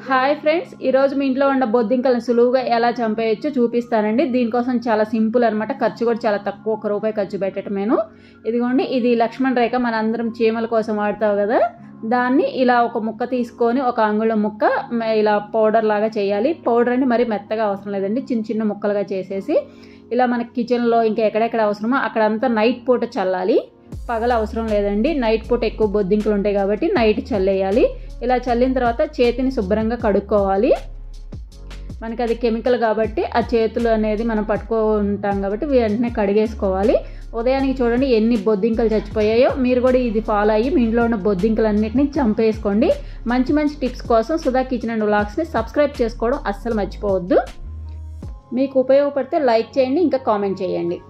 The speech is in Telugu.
హాయ్ ఫ్రెండ్స్ ఈరోజు మీ ఇంట్లో ఉన్న బొద్దింకలను సులువుగా ఎలా చంపేయచ్చో చూపిస్తానండి దీనికోసం చాలా సింపుల్ అనమాట ఖర్చు కూడా చాలా తక్కువ ఒక రూపాయి ఖర్చు పెట్టడమేను ఇదిగోండి ఇది లక్ష్మణ్ రేఖ మన అందరం చీమల కోసం వాడతావు కదా దాన్ని ఇలా ఒక ముక్క తీసుకొని ఒక అంగుళం ముక్క మ- ఇలా పౌడర్ లాగా చేయాలి పౌడర్ అని మరి మెత్తగా అవసరం లేదండి చిన్న చిన్న ముక్కలుగా చేసేసి ఇలా మనకి కిచెన్లో ఇంకా ఎక్కడెక్కడ అవసరమో అక్కడంతా నైట్ పూట చల్లాలి పగల అవసరం లేదండి నైట్ పూట ఎక్కువ బొద్దింకలు ఉంటాయి కాబట్టి నైట్ చల్లేయాలి ఇలా చల్లిన తర్వాత చేతిని శుభ్రంగా కడుక్కోవాలి మనకి అది కెమికల్ కాబట్టి ఆ చేతులు అనేది మనం పట్టుకుంటాం కాబట్టి వెంటనే కడిగేసుకోవాలి ఉదయానికి చూడండి ఎన్ని బొద్దింకలు చచ్చిపోయాయో మీరు కూడా ఇది ఫాలో అయ్యి మీ ఇంట్లో ఉన్న బొద్దింకలన్నిటిని చంపేసుకోండి మంచి మంచి టిప్స్ కోసం సుధా కిచెన్ అండ్ వ్లాగ్స్ని సబ్స్క్రైబ్ చేసుకోవడం అస్సలు మర్చిపోవద్దు మీకు ఉపయోగపడితే లైక్ చేయండి ఇంకా కామెంట్ చేయండి